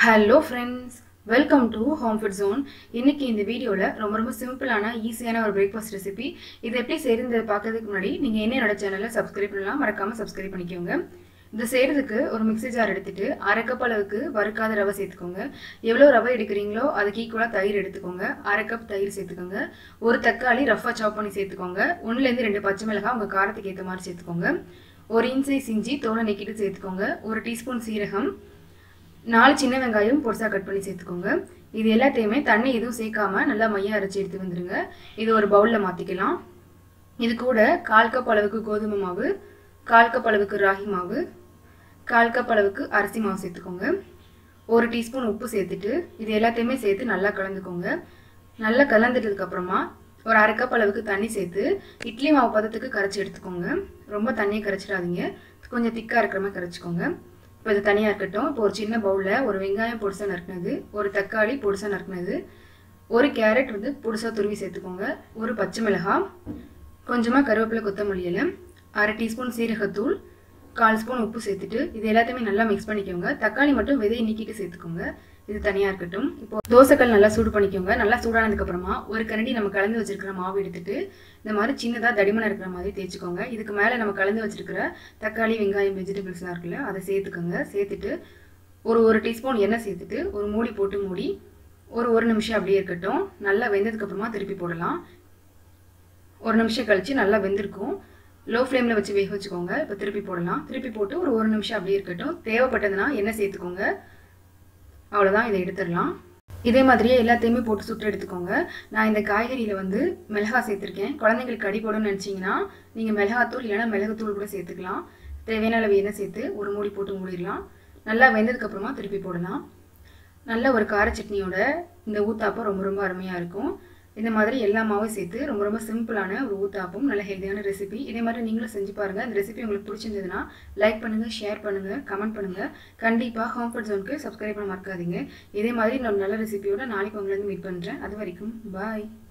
hello friends welcome to home food zone இன்னைக்கு இந்த வீடியோவில் ரொம்ப ரொம்ப சிம்பிளான ஈஸியான ஒரு பிரேக்ஃபாஸ்ட் ரெசிபி இது எப்படி செய்யறது பார்க்கறதுக்கு முன்னாடி நீங்கள் என்ன என்னோட சேனலை சப்ஸ்கிரைப் பண்ணலாம் மறக்காமல் சப்ஸ்கிரைப் பண்ணிக்கோங்க இது செய்கிறதுக்கு ஒரு மிக்ஸி ஜார் எடுத்துட்டு அரை கப் அளவுக்கு வறுக்காத ரவை சேர்த்துக்கோங்க எவ்வளோ ரவை எடுக்கிறீங்களோ அதுக்கு ஈக்குவலாக தயிர் எடுத்துக்கோங்க அரை கப் தயிர் சேர்த்துக்கோங்க ஒரு தக்காளி ரஃபாக சாப் பண்ணி சேர்த்துக்கோங்க ஒன்றுலேருந்து ரெண்டு பச்சை மிளகாய் உங்கள் காரத்துக்கு ஏற்ற மாதிரி சேர்த்துக்கோங்க ஒரு இன்ச்சை சிஞ்சி தோலை நெக்கிட்டு சேர்த்துக்கோங்க ஒரு டீஸ்பூன் சீரகம் நாலு சின்ன வெங்காயம் பொடிசா கட் பண்ணி சேர்த்துக்கோங்க இது எல்லாத்தையுமே தண்ணி எதுவும் சேர்க்காம நல்லா மையம் அரைச்சி எடுத்து வந்துடுங்க இது ஒரு பவுலில் மாற்றிக்கலாம் இது கூட கால் கப் அளவுக்கு கோதுமை மாவு கால் கப் அளவுக்கு ராகி மாவு கால் கப் அளவுக்கு அரிசி மாவு சேர்த்துக்கோங்க ஒரு டீஸ்பூன் உப்பு சேர்த்துட்டு இது எல்லாத்தையுமே சேர்த்து நல்லா கலந்துக்கோங்க நல்லா கலந்துட்டதுக்கு அப்புறமா ஒரு அரை கப் அளவுக்கு தண்ணி சேர்த்து இட்லி மாவு பதத்துக்கு கரைச்சி எடுத்துக்கோங்க ரொம்ப தண்ணியை கரைச்சிடாதீங்க கொஞ்சம் திக்காக இருக்கிற மாதிரி கரைச்சிக்கோங்க இப்போ இது தனியாக இருக்கட்டும் இப்போ ஒரு சின்ன பவுலில் ஒரு வெங்காயம் பொடிசா நறுக்குனது ஒரு தக்காளி பொடிசா நறுக்குனது ஒரு கேரட் வந்து பொடிசா துருவி சேர்த்துக்கோங்க ஒரு பச்சை மிளகாய் கொஞ்சமாக கருவேப்பிலை கொத்தமல்லி இலை அரை டீஸ்பூன் சீரகத்தூள் கால் ஸ்பூன் உப்பு சேர்த்துட்டு இது எல்லாத்தையுமே நல்லா மிக்ஸ் பண்ணிக்கோங்க தக்காளி மட்டும் விதையை நீக்கிட்டு சேர்த்துக்கோங்க இது தனியாக இருக்கட்டும் இப்போ தோசைக்கல் நல்லா சூடு பண்ணிக்கோங்க நல்லா சூடானதுக்கப்புறமா ஒரு கரண்டி நம்ம கலந்து வச்சிருக்கிற மாவு எடுத்துட்டு இந்த மாதிரி சின்னதாக தடிமனாக இருக்கிற மாதிரி தேய்ச்சிக்கோங்க இதுக்கு மேலே நம்ம கலந்து வச்சிருக்கிற தக்காளி வெங்காயம் வெஜிடபிள்ஸ்லாம் இருக்குல்ல அதை சேர்த்துக்கோங்க சேர்த்துட்டு ஒரு ஒரு டீஸ்பூன் எண்ணெய் சேர்த்துட்டு ஒரு மூடி போட்டு மூடி ஒரு ஒரு நிமிஷம் அப்படியே இருக்கட்டும் நல்லா வெந்ததுக்கப்புறமா திருப்பி போடலாம் ஒரு நிமிஷம் கழித்து நல்லா வெந்திருக்கும் லோ ஃப்ளேமில் வச்சு வேக வச்சுக்கோங்க இப்போ திருப்பி போடலாம் திருப்பி போட்டு ஒரு ஒரு நிமிஷம் அப்படியே இருக்கட்டும் தேவைப்பட்டதுன்னா எண்ணெய் சேர்த்துக்கோங்க அவ்வளோதான் இதை எடுத்துடலாம் இதே மாதிரியே எல்லாத்தையுமே போட்டு சுட்டு எடுத்துக்கோங்க நான் இந்த காய்கறியில் வந்து மிளகாய் சேர்த்துருக்கேன் குழந்தைங்களுக்கு அடி போடணும்னு நினச்சிங்கன்னா நீங்கள் மிளகாத்தூள் இல்லைன்னா மிளகுத்தூள் கூட சேர்த்துக்கலாம் தேவையான அளவு எண்ணெய் சேர்த்து ஒரு மூடி போட்டு மூடிடலாம் நல்லா வெந்ததுக்கப்புறமா திருப்பி போடலாம் நல்ல ஒரு கார சட்னியோட இந்த ஊத்தாப்பம் ரொம்ப ரொம்ப அருமையாக இருக்கும் இந்த மாதிரி எல்லா மாவும் சேர்த்து ரொம்ப ரொம்ப சிம்பிளான ஒரு ஊத்தாப்பம் நல்ல ஹெல்த்தியான ரெசிபி இதே மாதிரி நீங்களும் செஞ்சு பாருங்கள் இந்த ரெசிபி உங்களுக்கு பிடிச்சிருந்ததுன்னா லைக் பண்ணுங்கள் ஷேர் பண்ணுங்கள் கமெண்ட் பண்ணுங்கள் கண்டிப்பாக ஹோம்ஃபுட் ஜோனுக்கு சப்ஸ்கிரைப் பண்ண மறக்காதீங்க இதே மாதிரி இன்னொரு நல்ல ரெசிபியோட நாளைக்கு உங்களை வந்து மீட் பண்ணுறேன் அது வரைக்கும் பாய்